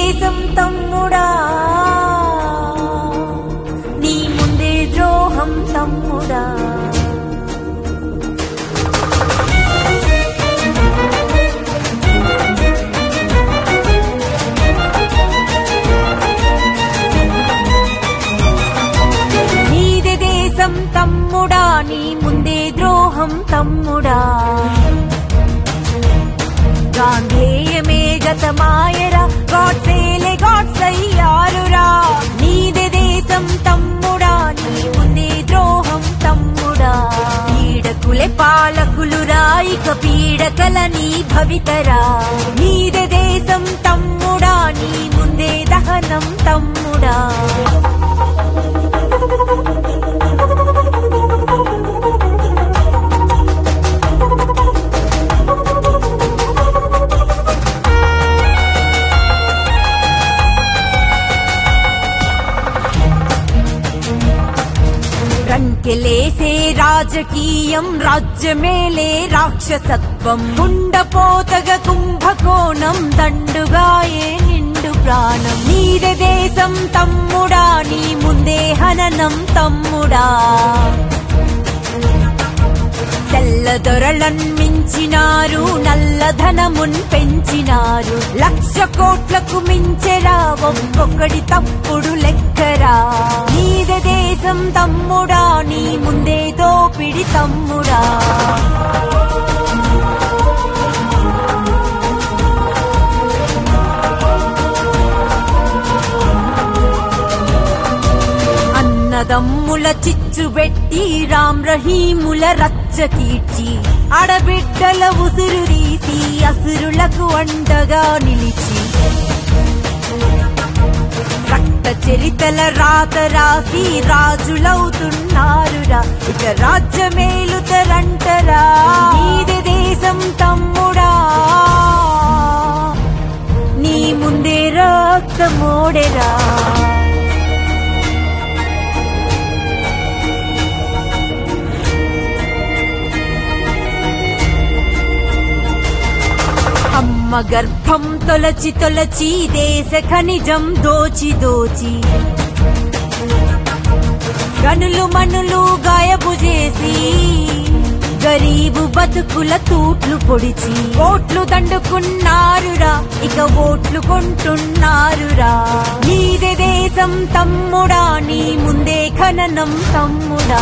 దేశం తమ్ముడా నీ ముందే ద్రోహం తమ్ముడా నీదే దేశం తమ్ముడా నీ ముందే ద్రోహం తమ్ముడా గాంధేయమే గతమాయరా గాడ్సేలే గాడ్సయ్యారురా నీదే దేశం తమ్ముడా నీ ముందే ద్రోహం తమ్ముడా పీడకులే పాలకులురా ఇక పీడకల నీ భవితరా నీదే దేశం తమ్ముడా నీ ముందే దహనం తమ్ముడా రంకెలేసే రాజకీయం రాజ్యమేలే రాక్షసత్వం గుండపోతగ కుంభకోణం దండుగాయే నిండు ప్రాణం నీదే దేశం తమ్ముడా నీ ముందే హననం తమ్ముడా తెల్లదొరలన్ మించినారు నల్లధనమున్ పెంచినారు లక్ష కోట్లకు మించెరా ఒక్కొక్కడి తప్పుడు లెక్కరా నీద దేశం తమ్ముడా నీ ముందే దోపిడి తమ్ముడా అన్నదమ్ముల చిచ్చుబెట్టి రామ్ రహీముల రచ్చ కీర్చి అడబిడ్డల ఉసురు తీసి అసురులకు అండగా నిలిచి రక్త చరితల రాత రాసి రాజులవుతున్నారురా ఇక రాజ్యమేలుతరంటరా నీది దేశం తమ్ముడా నీ ముందే రక్తమోడెరా అమ్మ గర్భం తొలచి తొలచి దేశ ఖనిజం దోచి దోచి గనులు మనులు గాయబు చేసి గరీబు బతుకుల తూట్లు పొడిచి ఓట్లు దండుకున్నారురా ఇక ఓట్లు కొంటున్నారురా నీదే దేశం తమ్ముడా నీ ముందే ఖననం తమ్ముడా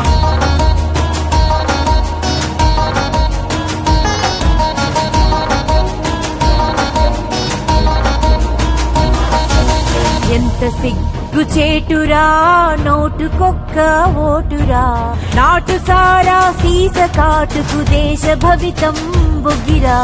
ఎంత సిగ్గు చేటురా నోటుకొక్క ఓటురా నాటు సారా సీస కాటుకు దేశ భవితం బొగిరా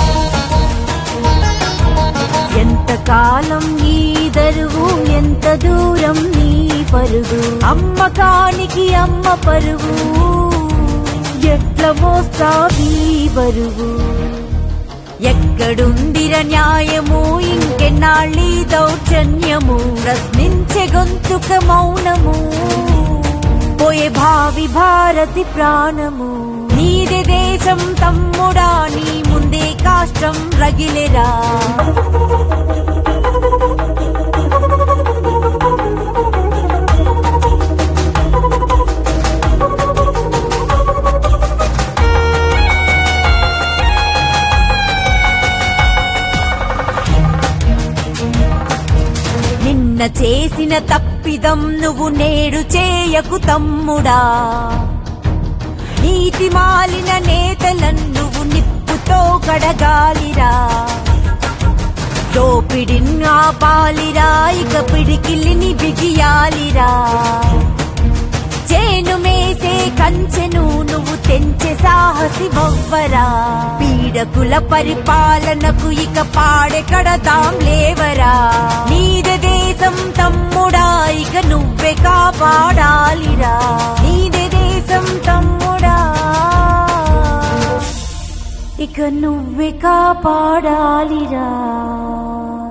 ఎంత కాలం నీ దరువు ఎంత దూరం నీ పరుగు అమ్మకానికి అమ్మ పరుగు ఎట్ల మోస్తావీ బరువు ఎక్కడుందిర న్యాయము ఇంకెన్నాళ్ళీ దౌర్జన్యము ప్రశ్నించే గొంతుక మౌనము పోయే భావి భారతి ప్రాణము నీదే దేశం తమ్ముడా నీ ముందే కాష్టం రగిలెరా నిన్న చేసిన తప్పిదం నువ్వు నేడు చేయకు తమ్ముడా నీతి మాలిన నేతలను నువ్వు నిప్పుతో కడగాలిరా దోపిడిని ఆపాలిరా ఇక పిడికిలిని బిగియాలిరా చేను మేసే కంచెను నువ్వు తెంచే సాహసి బొవ్వరా పీడకుల పరిపాలనకు ఇక పాడె కడదాం లేవరా నీద దేశం తమ్ముడా ఇక నువ్వే కాపాడాలిరా నీదే దేశం తమ్ముడా ఇక నువ్వే కాపాడాలిరా